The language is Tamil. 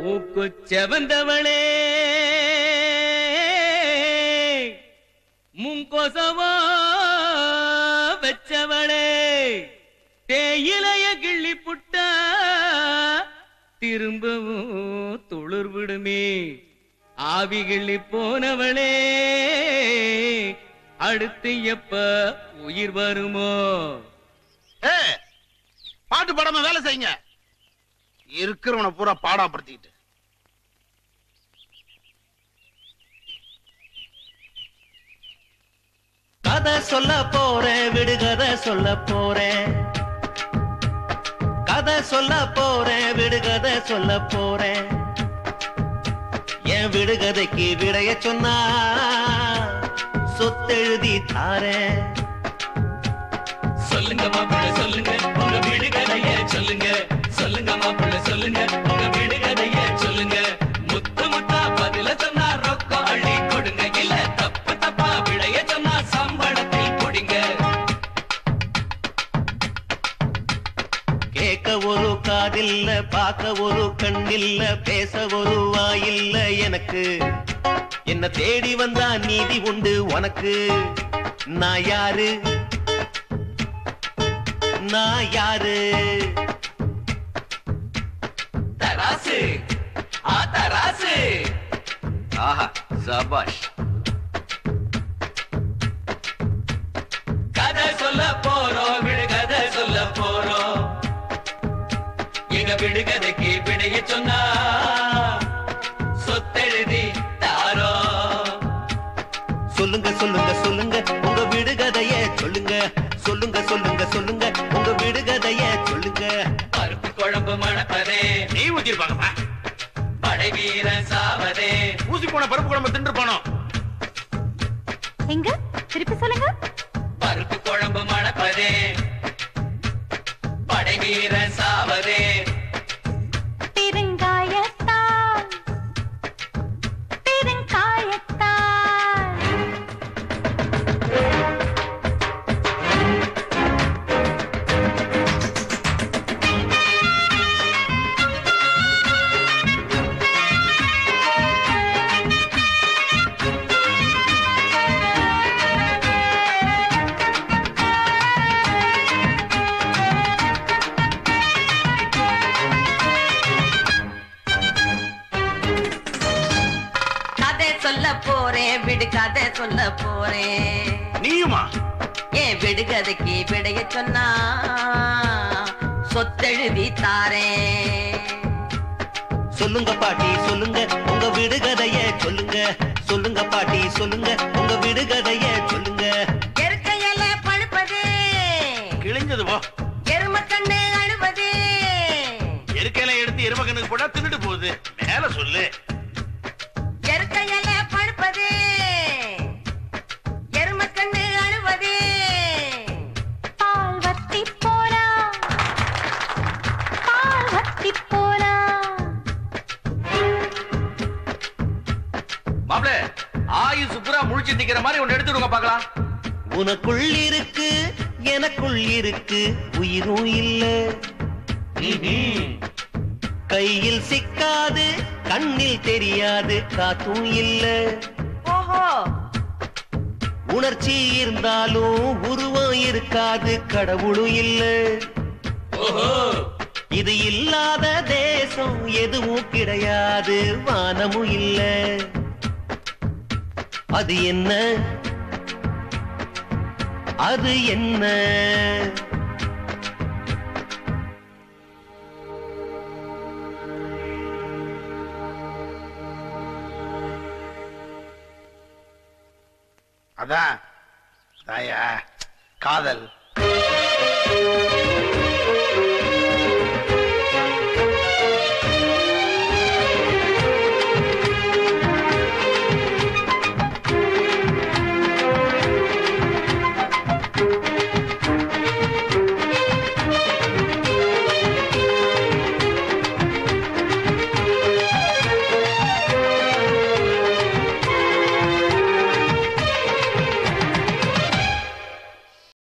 மூக்கு செவந்தவளே முங்கொசவா வச்சவளே தேயிலைய கிள்ளி புட்டா திரும்பவும் துளிர் விடுமே ஆவி கிள்ளி போனவளே அடுத்து எப்ப உயிர் வருமோ ஏ பாட்டு பாடாம வேலை செய்யுங்க இருக்கிறவனை பூரா பாடாப்படுத்திக்கிட்டு கதை சொல்ல போறேன் விடுகதை சொல்ல போறேன் கதை சொல்ல போறேன் விடுகதை சொல்ல போறேன் என் விடுகதைக்கு விடைய சொன்னா சொத்தெழுதி தாரேன் சொல்லுங்க மாப்பிள்ள சொல்லுங்க உங்க விடுகதைய சொல்லுங்க சொல்லுங்க மாப்பிள்ள சொல்லுங்க உங்க விடுகதைய சொல்லுங்க முத்து முத்தா பதில சொன்னா ரொக்கம் அள்ளி கொடுங்க இல்ல தப்பு தப்பா விடைய சொன்னா சம்பளத்தில் கொடுங்க கேட்க ஒரு காதில்ல பார்க்க ஒரு கண்ணில்ல பேச ஒரு வாயில்ல எனக்கு என்ன தேடி வந்தா நீதி உண்டு உனக்கு நான் யாரு நான் யாரு தராசு ஆ தராசு ஆஹா சபாஷ் கதை சொல்ல போறோம் விடுகதை சொல்ல போறோம் எங்க விடுகதைக்கு விடைய சொன்னா சொத்தெழுதி தாரோ சொல்லுங்க சொல்லுங்க சொல்லுங்க உங்க விடுகதைய சொல்லுங்க சொல்லுங்க சொல்லுங்க சொல்லுங்க உங்க விடுகதைய சொல்லுங்க பருப்பு குழம்பு மணப்பதே நீ ஊத்திருப்பாங்கப்பா படை வீரன் சாவதே ஊசி போன பருப்பு குழம்பு தின்று போனோம் எங்க திருப்பி சொல்லுங்க பருப்பு குழம்பு மணப்பதே படை வீரன் சாவதே பெருங்காயத்தால் பெருங்காயத்தால் கதை சொல்ல போறேன் விடு கதை சொல்ல போறேன் நீயுமா ஏன் விடுகதைக்கு விடைய சொன்னா சொத்தெழுதி தாரேன் சொல்லுங்க பாட்டி சொல்லுங்க உங்க விடுகதைய சொல்லுங்க சொல்லுங்க பாட்டி சொல்லுங்க உங்க விடுகதைய சொல்லுங்க எருக்கையில பழுப்பது கிழிஞ்சது போ எரும கண்ணு அழுவது எருக்கையில எடுத்து எருமகனுக்கு போட்டா தின்னுட்டு போகுது மேல சொல்லு எருக்கையில பழுப்பது எரும கண்ணு அழுவது பால் வத்தி போனா பால் வத்தி போனா மாப்பிள ஆயுசு புறா முழிச்சு நிக்கிற மாதிரி ஒன்னு எடுத்துடுங்க பாக்கலாம் உனக்குள் இருக்கு எனக்குள் இருக்கு உயிரும் இல்ல கையில் சிக்காது கண்ணில் தெரியாது காத்தும் இல்ல ஓஹோ உணர்ச்சி இருந்தாலும் உருவம் இருக்காது கடவுளும் இல்ல ஓஹோ இது இல்லாத தேசம் எதுவும் கிடையாது வானமும் இல்ல அது என்ன அது என்ன அதான் தாயா காதல்